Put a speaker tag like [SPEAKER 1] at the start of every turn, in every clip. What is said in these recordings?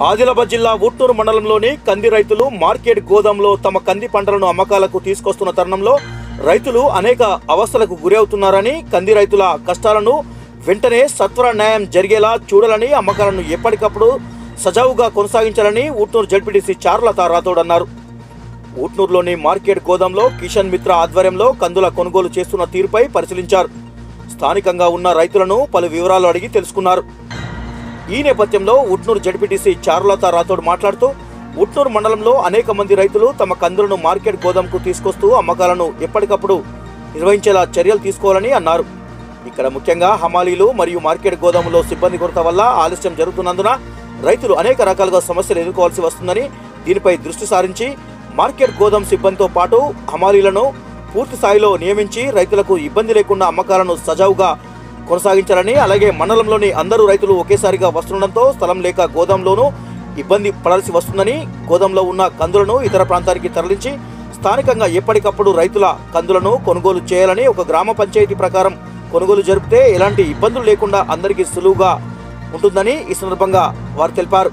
[SPEAKER 1] ఆదిలాబాద్ జిల్లా ఊట్నూరు మండలంలోని కంది రైతులు మార్కెట్ గోదాంలో తమ కంది పంటలను అమ్మకాలకు తీసుకొస్తున్న తరుణంలో రైతులు అనేక అవస్థలకు గురవుతున్నారని కంది రైతుల కష్టాలను వెంటనే సత్వర న్యాయం జరిగేలా చూడాలని అమ్మకాలను ఎప్పటికప్పుడు సజావుగా కొనసాగించాలని ఊట్నూరు జడ్పీటీసీ చార్లత రాథోడ్ అన్నారు ఊట్నూరులోని మార్కెట్ గోదాంలో కిషన్ మిత్ర ఆధ్వర్యంలో కందుల కొనుగోలు చేస్తున్న తీరుపై పరిశీలించారు స్థానికంగా ఉన్న రైతులను పలు వివరాలు అడిగి తెలుసుకున్నారు ఈ నేపథ్యంలో ఉట్నూరు జడ్పీటీసీ చారులత రాథోడ్ మాట్లాడుతూ ఉట్నూరు మండలంలో అనేక మంది రైతులు తమ కందులను మార్కెట్ గోదాంకు తీసుకొస్తూ అమ్మకాలను ఎప్పటికప్పుడు నిర్వహించేలా చర్యలు తీసుకోవాలని అన్నారు ఇక్కడ ముఖ్యంగా హమాలీలు మరియు మార్కెట్ గోదాములో సిబ్బంది కొరత వల్ల ఆలస్యం జరుగుతున్నందున రైతులు అనేక రకాలుగా సమస్యలు ఎదుర్కోవాల్సి వస్తుందని దీనిపై దృష్టి సారించి మార్కెట్ గోదాం సిబ్బందితో పాటు హమాలీలను పూర్తి స్థాయిలో నియమించి రైతులకు ఇబ్బంది లేకుండా అమ్మకాలను సజావుగా కొనసాగించాలని అలాగే మండలంలోని అందరూ రైతులు ఒకేసారిగా వస్తుండటంతో స్థలం లేక గోదాంలోనూ ఇబ్బంది పడాల్సి వస్తుందని గోదాంలో ఉన్న కందులను ఇతర ప్రాంతానికి తరలించి స్థానికంగా ఎప్పటికప్పుడు రైతుల కందులను కొనుగోలు చేయాలని ఒక గ్రామ పంచాయతీ ప్రకారం కొనుగోలు జరిపితే ఎలాంటి ఇబ్బందులు లేకుండా అందరికీ సులువుగా ఉంటుందని ఈ సందర్భంగా వారు తెలిపారు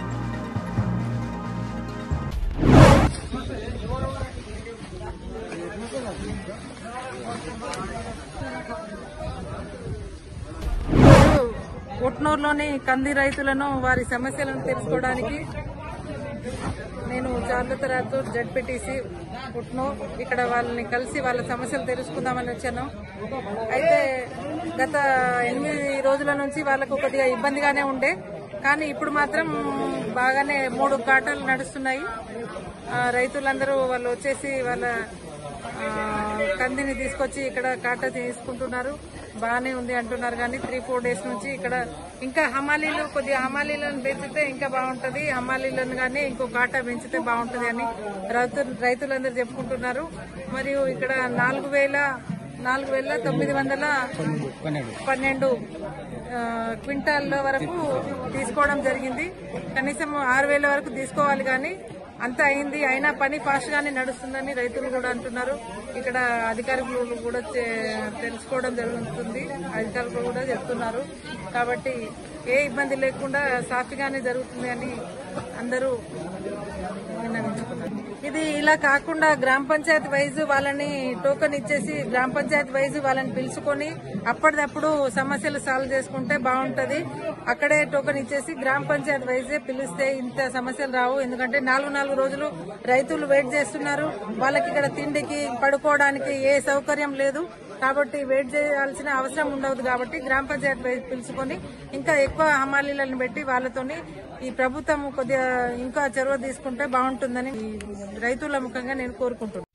[SPEAKER 2] ఉట్నూరులోని కంది రైతులను వారి సమస్యలను తెలుసుకోవడానికి నేను చార్లత రాథోడ్ జడ్పీటీసీ ఉట్నూర్ ఇక్కడ వాళ్ళని కలిసి వాళ్ళ సమస్యలు తెలుసుకుందామని వచ్చాను అయితే గత ఎనిమిది రోజుల నుంచి వాళ్ళకు కొద్దిగా ఇబ్బందిగానే ఉండే కానీ ఇప్పుడు మాత్రం బాగానే మూడు కాటాలు నడుస్తున్నాయి ఆ, రైతులందరూ వాళ్ళు వచ్చేసి వాళ్ళ ఆ, కందిని తీసుకొచ్చి ఇక్కడ కాట తీసుకుంటున్నారు బాగానే ఉంది అంటున్నారు కానీ త్రీ ఫోర్ డేస్ నుంచి ఇక్కడ ఇంకా హమాలీలు కొద్దిగా హమాలీలను పెంచితే ఇంకా బాగుంటది హమాలీలను కానీ ఇంకో కాటా పెంచితే బాగుంటది అని రైతు రైతులందరూ చెప్పుకుంటున్నారు మరియు ఇక్కడ నాలుగు వేల నాలుగు వేల తొమ్మిది వందల పన్నెండు ఆ, క్వింటాల్ల వరకు తీసుకోవడం జరిగింది కనీసం ఆరు వేల వరకు తీసుకోవాలి కానీ అంత అయింది అయినా పని ఫాస్ట్ గానే నడుస్తుందని రైతులు కూడా అంటున్నారు ఇక్కడ అధికారులు కూడా చే- తెలుసుకోవడం జరుగుతుంది అధికారులు కూడా చెప్తున్నారు కాబట్టి ఏ ఇబ్బంది లేకుండా సాఫీగానే జరుగుతుంది అని అందరూ విన్నవించుకున్నారు ఇది ఇలా కాకుండా గ్రామ పంచాయతీ వైజ్ వాళ్ళని టోకెన్ ఇచ్చేసి గ్రామ పంచాయతీ వైజ్ వాళ్ళని పిలుచుకొని అప్పటిదప్పుడు సమస్యలు సాల్వ్ చేసుకుంటే బాగుంటది అక్కడే టోకెన్ ఇచ్చేసి గ్రామ పంచాయతీ వైజే పిలిస్తే ఇంత సమస్యలు రావు ఎందుకంటే నాలుగు నాలుగు రోజులు రైతులు వెయిట్ చేస్తున్నారు వాళ్ళకి ఇక్కడ తిండికి పడుకోవడానికి ఏ సౌకర్యం లేదు కాబట్టి వెయిట్ చేయాల్సిన అవసరం ఉండదు కాబట్టి గ్రామ పంచాయతీ వైజ్ పిలుచుకొని ఇంకా ఎక్కువ హమాలీలను పెట్టి వాళ్ళతోని ఈ ప్రభుత్వం కొద్దిగా ఇంకా చొరవ తీసుకుంటే బాగుంటుందని ఈ రైతుల ముఖంగా నేను కోరుకుంటున్నాను